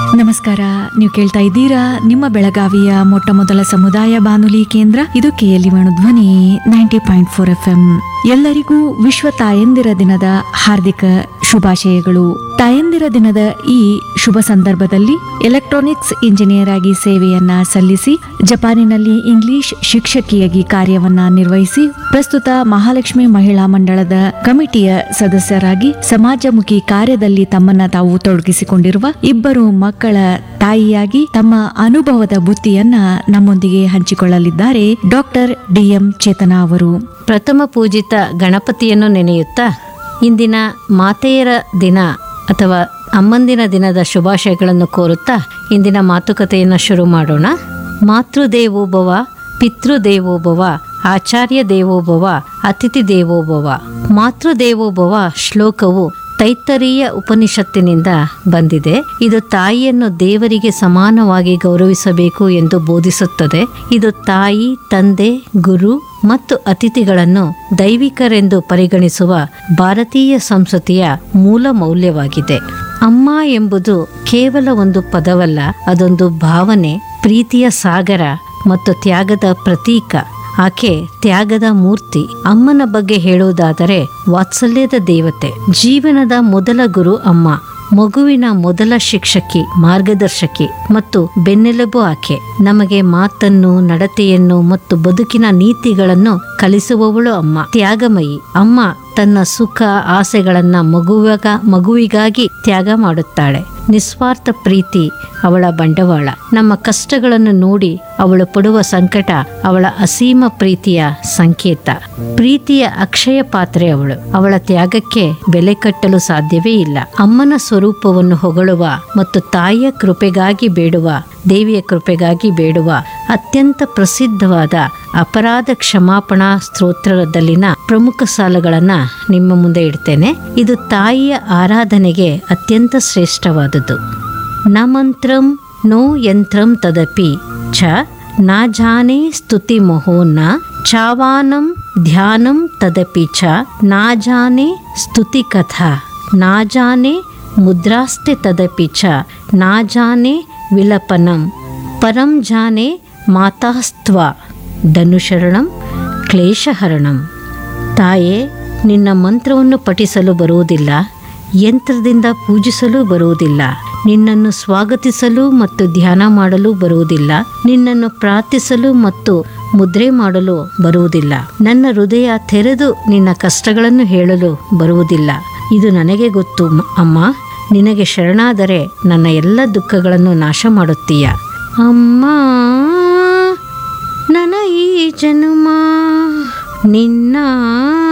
ನಮಸ್ಕಾರ ನೀವು ಕೇಳ್ತಾ ಇದ್ದೀರಾ ನಿಮ್ಮ ಬೆಳಗಾವಿಯ ಮೊಟ್ಟ ಮೊದಲ ಸಮುದಾಯ ಬಾನುಲಿ ಕೇಂದ್ರ ಇದು ಕೆಎಲ್ಇ ಧ್ವನಿ ninety point four F M ಎಲ್ಲರಿಗೂ ವಿಶ್ವ ತಾಯಂದಿರ ದಿನದ ಹಾರ್ದಿಕ ಶುಭಾಶಯಗಳು ತಾಯಂದಿರ ದಿನದ ಈ ಶುಭ ಸಂದರ್ಭದಲ್ಲಿ ಎಲೆಕ್ಟ್ರಾನಿಕ್ಸ್ ಇಂಜಿನಿಯರ್ ಆಗಿ ಸೇವೆಯನ್ನ ಸಲ್ಲಿಸಿ ಜಪಾನಿನಲ್ಲಿ ಇಂಗ್ಲಿಷ್ ಶಿಕ್ಷಕಿಯಾಗಿ ಕಾರ್ಯವನ್ನ ನಿರ್ವಹಿಸಿ ಪ್ರಸ್ತುತ ಮಹಾಲಕ್ಷ್ಮಿ ಮಹಿಳಾ ಮಂಡಳದ ಕಮಿಟಿಯ ಸದಸ್ಯರಾಗಿ ಸಮಾಜಮುಖಿ ಕಾರ್ಯದಲ್ಲಿ ತಮ್ಮನ್ನ ತಾವು ತೊಡಗಿಸಿಕೊಂಡಿರುವ ಇಬ್ಬರು ಮಕ್ಕಳ ತಾಯಿಯಾಗಿ ತಮ್ಮ ಅನುಭವದ ಬುತ್ತಿಯನ್ನ ನಮ್ಮೊಂದಿಗೆ ಹಂಚಿಕೊಳ್ಳಲಿದ್ದಾರೆ ಡಾಕ್ಟರ್ ಡಿಎಂ ಚೇತನಾ ಅವರು ಪ್ರಥಮ ಪೂಜಿತ ಗಣಪತಿಯನ್ನು ನೆನೆಯುತ್ತಾ ಇಂದಿನ ಮಾತೆಯರ ದಿನ ಅಥವಾ ಅಮ್ಮಂದಿನ ದಿನದ ಶುಭಾಶಯಗಳನ್ನು ಕೋರುತ್ತಾ ಇಂದಿನ ಮಾತುಕತೆಯನ್ನು ಶುರು ಮಾಡೋಣ ಮಾತೃದೇವೋಭವ ಪಿತೃದೇವೋಭವ ಆಚಾರ್ಯ ದೇವೋಭವ ಅತಿಥಿ ದೇವೋಭವ ಮಾತೃದೇವೋಭವ ಶ್ಲೋಕವು ತೈತ್ತರೀಯ ಉಪನಿಷತ್ತಿನಿಂದ ಬಂದಿದೆ ಇದು ತಾಯಿಯನ್ನು ದೇವರಿಗೆ ಸಮಾನವಾಗಿ ಗೌರವಿಸಬೇಕು ಎಂದು ಬೋಧಿಸುತ್ತದೆ ಇದು ತಾಯಿ ತಂದೆ ಗುರು ಮತ್ತು ಅತಿಥಿಗಳನ್ನು ದೈವಿಕರೆಂದು ಪರಿಗಣಿಸುವ ಭಾರತೀಯ ಸಂಸ್ಕೃತಿಯ ಮೂಲ ಮೌಲ್ಯವಾಗಿದೆ ಅಮ್ಮ ಎಂಬುದು ಕೇವಲ ಒಂದು ಪದವಲ್ಲ ಅದೊಂದು ಭಾವನೆ ಪ್ರೀತಿಯ ಸಾಗರ ಮತ್ತು ತ್ಯಾಗದ ಪ್ರತೀಕ ಆಕೆ ತ್ಯಾಗದ ಮೂರ್ತಿ ಅಮ್ಮನ ಬಗ್ಗೆ ಹೇಳುವುದಾದರೆ ವಾತ್ಸಲ್ಯದ ದೇವತೆ ಜೀವನದ ಮೊದಲ ಗುರು ಅಮ್ಮ ಮಗುವಿನ ಮೊದಲ ಶಿಕ್ಷಕಿ ಮಾರ್ಗದರ್ಶಕಿ ಮತ್ತು ಬೆನ್ನೆಲುಬು ಆಕೆ ನಮಗೆ ಮಾತನ್ನು ನಡತೆಯನ್ನು ಮತ್ತು ಬದುಕಿನ ನೀತಿಗಳನ್ನು ಕಲಿಸುವವಳು ಅಮ್ಮ ತ್ಯಾಗಮಯಿ ಅಮ್ಮ ತನ್ನ ಸುಖ ಆಸೆಗಳನ್ನ ಮಗುವಾಗ ಮಗುವಿಗಾಗಿ ತ್ಯಾಗ ಮಾಡುತ್ತಾಳೆ ನಿಸ್ವಾರ್ಥ ಪ್ರೀತಿ ಅವಳ ಬಂಡವಾಳ ನಮ್ಮ ಕಷ್ಟಗಳನ್ನು ನೋಡಿ ಅವಳು ಪಡುವ ಸಂಕಟ ಅವಳ ಅಸೀಮ ಪ್ರೀತಿಯ ಸಂಕೇತ ಪ್ರೀತಿಯ ಅಕ್ಷಯ ಪಾತ್ರೆ ಅವಳು ಅವಳ ತ್ಯಾಗಕ್ಕೆ ಬೆಲೆ ಕಟ್ಟಲು ಸಾಧ್ಯವೇ ಇಲ್ಲ ಅಮ್ಮನ ಸ್ವರೂಪವನ್ನು ಹೊಗಳುವ ಮತ್ತು ತಾಯಿಯ ಕೃಪೆಗಾಗಿ ಬೇಡುವ ದೇವಿಯ ಕೃಪೆಗಾಗಿ ಬೇಡುವ ಅತ್ಯಂತ ಪ್ರಸಿದ್ಧವಾದ ಅಪರಾಧ ಕ್ಷಮಾಪಣಾ ಸ್ತೋತ್ರದಲ್ಲಿನ ಪ್ರಮುಖ ಸಾಲುಗಳನ್ನ ನಿಮ್ಮ ಮುಂದೆ ಇಡ್ತೇನೆ ಇದು ತಾಯಿಯ ಆರಾಧನೆಗೆ ಅತ್ಯಂತ ಶ್ರೇಷ್ಠವಾದುದು ನ ಮಂತ್ರಂ ನೋ ಯಂತ್ರಂ ತದಪಿ ಚ ನಾ ಜಾನೆ ಸ್ತುತಿ ಮೊಹೋ ನ ಚಾವಾನಂ ಧ್ಯಾನಂ ತದಪಿ ಚ ನಾ ಜಾನೆ ಸ್ತುತಿ ಕಥಾ ನಾ ಜಾನೆ ಮುದ್ರಾಸ್ತೆ ತದಪಿ ಚ ನಾ ಜಾನೆ ವಿಲಪನಂ ಪರಂ ಜಾನೆ ಮಾತಾಸ್ತ್ವ ಧನುಶರಣಂ ಕ್ಲೇಶಹರಣಂ ತಾಯೇ ನಿನ್ನ ಮಂತ್ರವನ್ನು ಪಠಿಸಲು ಬರುವುದಿಲ್ಲ ಯಂತ್ರದಿಂದ ಪೂಜಿಸಲು ಬರುವುದಿಲ್ಲ ನಿನ್ನನ್ನು ಸ್ವಾಗತಿಸಲು ಮತ್ತು ಧ್ಯಾನ ಮಾಡಲು ಬರುವುದಿಲ್ಲ ನಿನ್ನನ್ನು ಪ್ರಾರ್ಥಿಸಲು ಮತ್ತು ಮುದ್ರೆ ಮಾಡಲು ಬರುವುದಿಲ್ಲ ನನ್ನ ಹೃದಯ ತೆರೆದು ನಿನ್ನ ಕಷ್ಟಗಳನ್ನು ಹೇಳಲು ಬರುವುದಿಲ್ಲ ಇದು ನನಗೆ ಗೊತ್ತು ಮ- ಅಮ್ಮ ನಿನಗೆ ಶರಣಾದರೆ ನನ್ನ ಎಲ್ಲ ದುಃಖಗಳನ್ನು ನಾಶ ಮಾಡುತ್ತೀಯ ಅಮ್ಮ ನನ್ನ ಈ ಜನುಮ ನಿನ್ನ